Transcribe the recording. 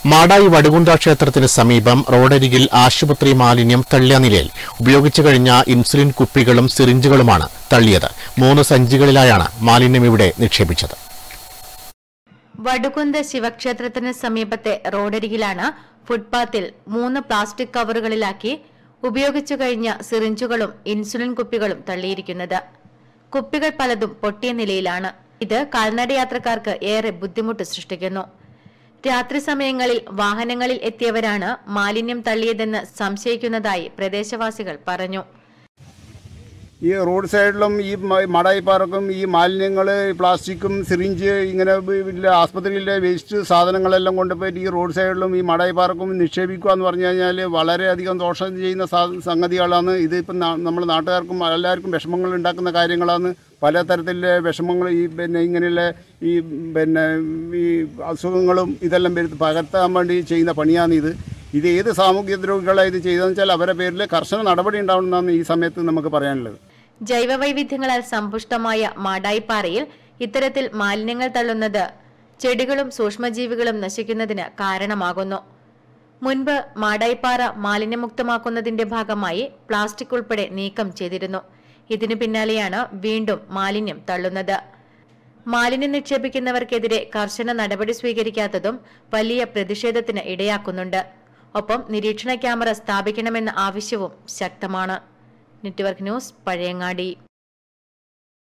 മാടായി വടുകുണ്ട ക്ഷേത്രത്തിന് സമീപം റോഡരികിൽ ആശുപത്രി മാലിന്യം തള്ളിയ നിലയിൽ ഉപയോഗിച്ചു കഴിഞ്ഞ ഇൻസുലിൻ കുപ്പികളും സിറിഞ്ചുകളുമാണ് തള്ളിയത് മൂന്ന് സഞ്ചികളിലായാണ് മാലിന്യം ഇവിടെ നിക്ഷേപിച്ചത് വടുകുന്ത് ശിവക്ഷേത്രത്തിന് സമീപത്തെ റോഡരികിലാണ് ഫുട്പാത്തിൽ മൂന്ന് പ്ലാസ്റ്റിക് കവറുകളിലാക്കി ഉപയോഗിച്ചു കഴിഞ്ഞ സിറിഞ്ചുകളും ഇൻസുലിൻ കുപ്പികളും തള്ളിയിരിക്കുന്നത് കുപ്പികൾ പലതും പൊട്ടിയ നിലയിലാണ് ഇത് കാൽനടയാത്രക്കാർക്ക് ഏറെ ബുദ്ധിമുട്ട് സൃഷ്ടിക്കുന്നു രാത്രി സമയങ്ങളിൽ വാഹനങ്ങളിൽ എത്തിയവരാണ് മാലിന്യം തള്ളിയതെന്ന് സംശയിക്കുന്നതായി പ്രദേശവാസികൾ പറഞ്ഞു ഈ റോഡ് സൈഡിലും ഈ മ- മടായി പാർക്കും ഈ മാലിന്യങ്ങൾ പ്ലാസ്റ്റിക്കും സിറിഞ്ച് ഇങ്ങനെ ഇല്ല ആസ്പത്രിയിലെ വേസ്റ്റ് സാധനങ്ങളെല്ലാം കൊണ്ടുപോയിട്ട് ഈ റോഡ് സൈഡിലും ഈ മടായി പാർക്കും നിക്ഷേപിക്കുക എന്ന് പറഞ്ഞു കഴിഞ്ഞാൽ വളരെയധികം ദോഷം ചെയ്യുന്ന സാ- സംഗതികളാണ് ഇതിപ്പം നമ്മൾ നാട്ടുകാർക്കും എല്ലാവർക്കും വിഷമങ്ങൾ ഉണ്ടാക്കുന്ന കാര്യങ്ങളാണ് പലതരത്തിലെ വിഷമങ്ങൾ ഈ പിന്നെ ഇങ്ങനെയുള്ള ഈ പിന്നെ ഈ അസുഖങ്ങളും ഇതെല്ലാം വരുത്തി പകർത്താൻ വേണ്ടി ചെയ്യുന്ന പണിയാണ് ഇത് ഇത് ഏത് സാമൂഹ്യ ദ്രോഹികളാണ് ഇത് ചെയ്തതെന്ന് വെച്ചാൽ അവരുടെ പേരിൽ കർശന നടപടി ഉണ്ടാവണമെന്നാണ് ഈ സമയത്ത് നമുക്ക് പറയാനുള്ളത് ജൈവവൈവിധ്യങ്ങളാൽ സമ്പുഷ്ടമായ മാടായിപ്പാറയിൽ ഇത്തരത്തിൽ മാലിന്യങ്ങൾ തള്ളുന്നത് ചെടികളും സൂക്ഷ്മജീവികളും നശിക്കുന്നതിന് കാരണമാകുന്നു മുൻപ് മാടായിപ്പാറ മാലിന്യമുക്തമാക്കുന്നതിന്റെ ഭാഗമായി പ്ലാസ്റ്റിക് ഉൾപ്പെടെ നീക്കം ചെയ്തിരുന്നു ഇതിനു പിന്നാലെയാണ് വീണ്ടും മാലിന്യം തള്ളുന്നത് മാലിന്യം നിക്ഷേപിക്കുന്നവർക്കെതിരെ കർശന നടപടി സ്വീകരിക്കാത്തതും വലിയ പ്രതിഷേധത്തിന് ഇടയാക്കുന്നുണ്ട് ഒപ്പം നിരീക്ഷണ ക്യാമറ സ്ഥാപിക്കണമെന്ന ആവശ്യവും ശക്തമാണ് നെറ്റ്വർക്ക് ന്യൂസ് പഴയങ്ങാടി